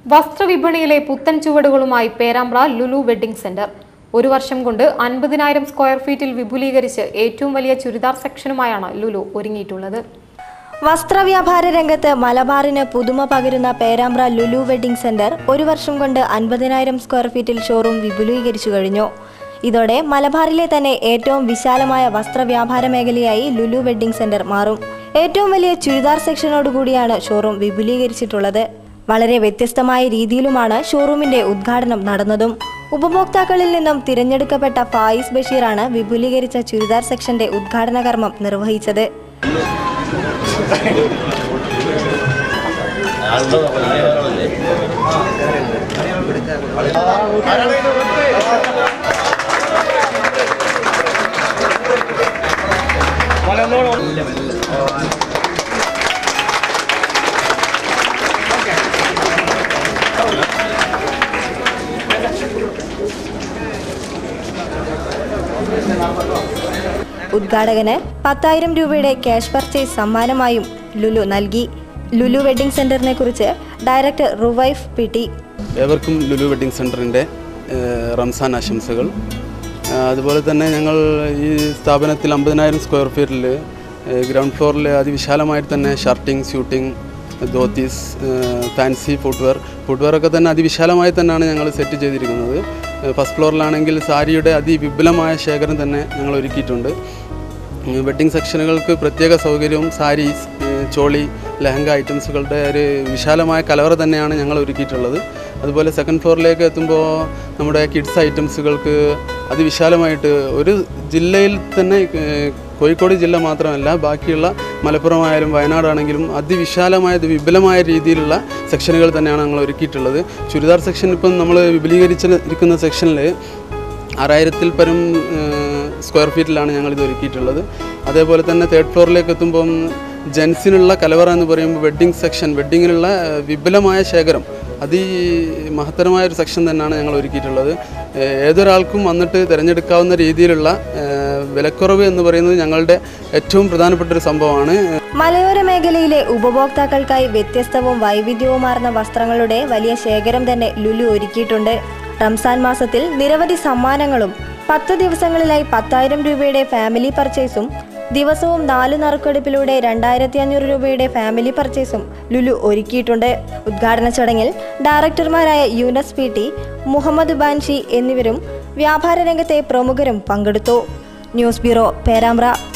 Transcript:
വസ്ത്രവിപണിയിലെ പുത്തൻ ചുവടുകളുമായി Perambra Lulu wedding centre ഒരു വർഷം കൊണ്ട് അൻപതിനായിരം സ്ക്വയർ ഫീറ്റിൽ വിപുലീകരിച്ച് ഏറ്റവും വലിയ ചുരിദാർ സെക്ഷനുമായാണ് ലുലു ഒരുങ്ങിയിട്ടുള്ളത് വസ്ത്രവ്യാപാര രംഗത്ത് മലബാറിന് പുതുമ പകരുന്ന പേരാമ്പ്ര ലുലു വെഡ്ഡിംഗ് സെന്റർ ഒരു വർഷം കൊണ്ട് അൻപതിനായിരം സ്ക്വയർ ഫീറ്റിൽ ഷോറൂം വിപുലീകരിച്ചു കഴിഞ്ഞു ഇതോടെ മലബാറിലെ തന്നെ ഏറ്റവും വിശാലമായ വസ്ത്രവ്യാപാര മേഖലയായി ലുലു വെഡ്ഡിംഗ് സെന്റർ മാറും ഏറ്റവും വലിയ ചുരിദാർ സെക്ഷനോടുകൂടിയാണ് ഷോറൂം വിപുലീകരിച്ചിട്ടുള്ളത് വളരെ വ്യത്യസ്തമായ രീതിയിലുമാണ് ഷോറൂമിന്റെ ഉദ്ഘാടനം നടന്നതും ഉപഭോക്താക്കളിൽ നിന്നും തിരഞ്ഞെടുക്കപ്പെട്ട ഫായിസ് ബഷീറാണ് വിപുലീകരിച്ച ചുരിദാർ സെക്ഷന്റെ ഉദ്ഘാടന കർമ്മം നിർവഹിച്ചത് ഉദ്ഘാടകന് പത്തായിരം രൂപയുടെ ക്യാഷ് പർച്ചേസ് സമ്മാനമായും ലുലു നൽകി ലുലു വെഡ്ഡിംഗ് സെന്ററിനെ കുറിച്ച് ഡയറക്ടർ റുവൈഫ് പി ടി ഏവർക്കും ലുലു വെഡ്ഡിംഗ് സെൻറ്ററിൻ്റെ റംസാൻ ആശംസകൾ ആ, അതുപോലെ തന്നെ ഞങ്ങൾ ഈ സ്ഥാപനത്തിൽ അമ്പതിനായിരം സ്ക്വയർ ഫീറ്റിൽ ഗ്രൗണ്ട് ഫ്ലോറിൽ അതിവിശാലമായിട്ട് തന്നെ shirting suiting dhotis fancy footwear footwear ഒക്കെ തന്നെ അതിവിശാലമായി തന്നെയാണ് ഞങ്ങൾ സെറ്റ് ചെയ്തിരിക്കുന്നത് ഫസ്റ്റ് ഫ്ലോറിലാണെങ്കിൽ സാരിയുടെ അതിവിപുലമായ ശേഖരം തന്നെ ഞങ്ങൾ ഒരുക്കിയിട്ടുണ്ട് വെഡ്ഡിംഗ് സെക്ഷനുകൾക്ക് പ്രത്യേക സൗകര്യവും സാരീസ് ഏഹ് ചോളി ലെഹങ്ക ഐറ്റംസുകളുടെ ഒരു വിശാലമായ കലവറ തന്നെയാണ് ഞങ്ങൾ ഒരുക്കിയിട്ടുള്ളത് അതുപോലെ സെക്കൻഡ് ഫ്ലോറിലേക്ക് എത്തുമ്പോൾ നമ്മുടെ കിഡ്സ് ഐറ്റംസുകൾക്ക് അതിവിശാലമായിട്ട് ഒരു ജില്ലയിൽ തന്നെ ഏഹ് കോഴിക്കോട് ജില്ല മാത്രമല്ല ബാക്കിയുള്ള മലപ്പുറമായാലും വയനാടാണെങ്കിലും അതിവിശാലമായ വിപുലമായ രീതിയിലുള്ള സെക്ഷനുകൾ തന്നെയാണ് ഞങ്ങൾ ഒരുക്കിയിട്ടുള്ളത് ചുരിദാർ സെക്ഷൻ ഇപ്പം നമ്മൾ വിപുലീകരിച്ചിരിക്കുന്ന സെക്ഷനിൽ ആറായിരത്തിൽ പരം സ്ക്വയർ ഫീറ്റിലാണ് ഞങ്ങൾ ഇത് ഒരുക്കിയിട്ടുള്ളത് അതേപോലെ തന്നെ തേർഡ് ഫ്ലോറിലേക്ക് എത്തുമ്പം ജെൻസിനുള്ള കലവറ എന്ന് പറയുമ്പോൾ വെഡ്ഡിംഗ് സെക്ഷൻ വെഡ്ഡിങ്ങിനുള്ള ഏഹ്, വിപുലമായ ശേഖരം അതി മഹത്തരമായ ഒരു സെക്ഷൻ തന്നെയാണ് ഞങ്ങൾ ഒരുക്കിയിട്ടുള്ളത് ഏഹ്, ഏതൊരാൾക്കും വന്നിട്ട് തിരഞ്ഞെടുക്കാവുന്ന രീതിയിലുള്ള ഏഹ്, വിലക്കുറവ് എന്ന് പറയുന്നത് ഞങ്ങളുടെ ഏറ്റവും പ്രധാനപ്പെട്ട ഒരു സംഭവമാണ് മലയോര മേഖലയിലെ ഉപഭോക്താക്കൾക്കായി വ്യത്യസ്തവും വൈവിധ്യവുമാർന്ന വസ്ത്രങ്ങളുടെ വലിയ ശേഖരം തന്നെ ലുലു ഒരുക്കിയിട്ടുണ്ട് റംസാൻ മാസത്തിൽ നിരവധി സമ്മാനങ്ങളും പത്ത് ദിവസങ്ങളിലായി പത്തായിരം രൂപയുടെ ഫാമിലി പർച്ചേസും ദിവസവും നാല് നറുക്കെടുപ്പിലൂടെ രണ്ടായിരത്തി അഞ്ഞൂറ് രൂപയുടെ ഫാമിലി പർച്ചേസും ലുലു ഒരുക്കിയിട്ടുണ്ട് ഉദ്ഘാടന ചടങ്ങിൽ ഡയറക്ടർമാരായ യൂനസ് പി ടി മുഹമ്മദ് ബാൻഷി എന്നിവരും വ്യാപാര രംഗത്തെ പ്രമുഖരും പങ്കെടുത്തു ന്യൂസ് ബ്യൂറോ പേരാമ്പ്ര